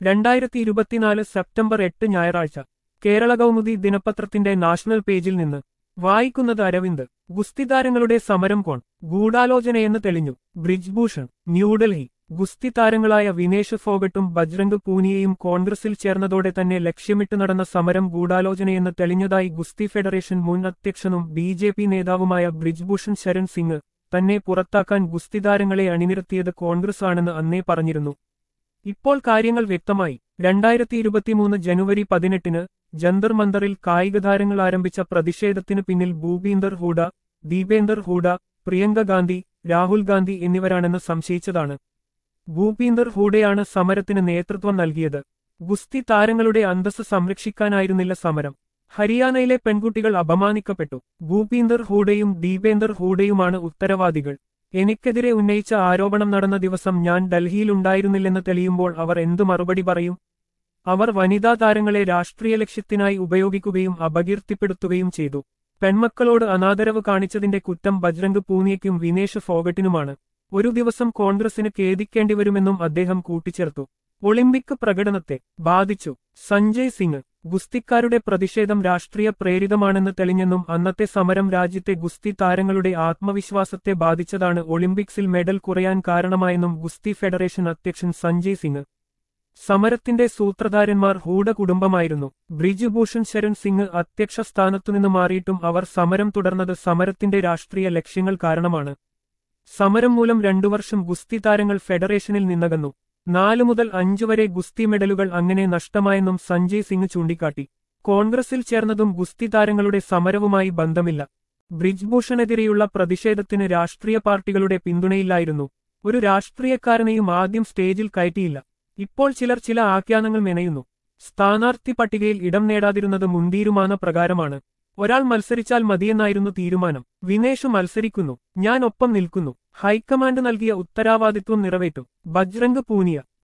രണ്ടായിരത്തി ഇരുപത്തിനാല് സെപ്റ്റംബർ എട്ട് ഞായറാഴ്ച കേരള കൗമുദി ദിനപത്രത്തിന്റെ നാഷണൽ പേജിൽ നിന്ന് വായിക്കുന്നത് അരവിന്ദ് ഗുസ്തിതാരങ്ങളുടെ സമരം കോൺ ഗൂഢാലോചനയെന്ന് തെളിഞ്ഞു ബ്രിജ്ഭൂഷൺ ന്യൂഡൽഹി ഗുസ്തി താരങ്ങളായ വിനേഷ് ഫോഗട്ടും ബജ്രംഗ് പൂനിയയും കോൺഗ്രസിൽ ചേർന്നതോടെ തന്നെ ലക്ഷ്യമിട്ട് നടന്ന സമരം ഗൂഢാലോചനയെന്ന് തെളിഞ്ഞതായി ഗുസ്തി ഫെഡറേഷൻ മുൻ അധ്യക്ഷനും ബി ജെ പി നേതാവുമായ ബ്രിജ്ഭൂഷൺ ശരൺ സിംഗ് തന്നെ പുറത്താക്കാൻ ഗുസ്തി താരങ്ങളെ അണിനിരത്തിയത് കോൺഗ്രസ് ആണെന്ന് അന്നേ പറഞ്ഞിരുന്നു ഇപ്പോൾ കാര്യങ്ങൾ വ്യക്തമായി രണ്ടായിരത്തി ഇരുപത്തിമൂന്ന് ജനുവരി പതിനെട്ടിന് ജന്തർ മന്ദറിൽ കായിക താരങ്ങൾ ആരംഭിച്ച പ്രതിഷേധത്തിന് പിന്നിൽ ഭൂപീന്ദർ ഹൂഡ ദീപേന്ദർ ഹൂഡ പ്രിയങ്ക ഗാന്ധി രാഹുൽ ഗാന്ധി എന്നിവരാണെന്ന് സംശയിച്ചതാണ് ഭൂപീന്ദർ ഹൂഡയാണ് സമരത്തിന് നേതൃത്വം നൽകിയത് ഗുസ്തി താരങ്ങളുടെ അന്തസ് സംരക്ഷിക്കാനായിരുന്നില്ല സമരം ഹരിയാനയിലെ പെൺകുട്ടികൾ അപമാനിക്കപ്പെട്ടു ഭൂപീന്ദർ ഹൂഡയും ദീപേന്ദർ ഹൂഡയുമാണ് ഉത്തരവാദികൾ എനിക്കെതിരെ ഉന്നയിച്ച ആരോപണം നടന്ന ദിവസം ഞാൻ ഡൽഹിയിലുണ്ടായിരുന്നില്ലെന്ന് തെളിയുമ്പോൾ അവർ എന്തു മറുപടി പറയും അവർ വനിതാ താരങ്ങളെ രാഷ്ട്രീയ ലക്ഷ്യത്തിനായി ഉപയോഗിക്കുകയും അപകീർത്തിപ്പെടുത്തുകയും ചെയ്തു പെൺമക്കളോട് അനാദരവ് കാണിച്ചതിന്റെ കുറ്റം ബജ്രംഗ് പൂനിയയ്ക്കും വിനേഷ് ഫോഗട്ടിനുമാണ് ഒരു ദിവസം കോൺഗ്രസിന് ഖേദിക്കേണ്ടിവരുമെന്നും അദ്ദേഹം കൂട്ടിച്ചേർത്തു ഒളിമ്പിക് പ്രകടനത്തെ ബാധിച്ചു സഞ്ജയ് സിംഗ് ഗുസ്തിക്കാരുടെ പ്രതിഷേധം രാഷ്ട്രീയ പ്രേരിതമാണെന്ന് തെളിഞ്ഞെന്നും അന്നത്തെ സമരം രാജ്യത്തെ ഗുസ്തി താരങ്ങളുടെ ആത്മവിശ്വാസത്തെ ബാധിച്ചതാണ് ഒളിമ്പിക്സിൽ മെഡൽ കുറയാൻ കാരണമായെന്നും ഗുസ്തി ഫെഡറേഷൻ അധ്യക്ഷൻ സഞ്ജയ് സിംഗ് സമരത്തിന്റെ സൂത്രധാരന്മാർ ഹൂഡ കുടുംബമായിരുന്നു ബ്രിജുഭൂഷൺ ശരൺ സിംഗ് അധ്യക്ഷ സ്ഥാനത്തുനിന്ന് മാറിയിട്ടും അവർ സമരം തുടർന്നത് സമരത്തിന്റെ രാഷ്ട്രീയ ലക്ഷ്യങ്ങൾ കാരണമാണ് സമരം മൂലം രണ്ടു വർഷം ഗുസ്തി താരങ്ങൾ ഫെഡറേഷനിൽ നിന്നകന്നു നാലു മുതൽ അഞ്ചു വരെ ഗുസ്തി മെഡലുകൾ അങ്ങനെ നഷ്ടമായെന്നും സഞ്ജയ് സിംഗ് ചൂണ്ടിക്കാട്ടി കോൺഗ്രസിൽ ചേർന്നതും ഗുസ്തി താരങ്ങളുടെ സമരവുമായി ബന്ധമില്ല ബ്രിജ്ഭൂഷണെതിരെയുള്ള പ്രതിഷേധത്തിന് രാഷ്ട്രീയ പാർട്ടികളുടെ പിന്തുണയില്ലായിരുന്നു ഒരു രാഷ്ട്രീയക്കാരനെയും ആദ്യം സ്റ്റേജിൽ കയറ്റിയില്ല ഇപ്പോൾ ചിലർ ചില ആഖ്യാനങ്ങൾ മെനയുന്നു സ്ഥാനാർത്ഥി പട്ടികയിൽ ഇടം നേടാതിരുന്നത് മുൻതീരുമാന പ്രകാരമാണ് ഒരാൾ മത്സരിച്ചാൽ മതിയെന്നായിരുന്നു തീരുമാനം വിനേഷ് മത്സരിക്കുന്നു ഞാൻ ഒപ്പം നിൽക്കുന്നു ഹൈക്കമാൻഡ് നൽകിയ ഉത്തരവാദിത്വം നിറവേറ്റും ബജ്രംഗ് പൂനിയ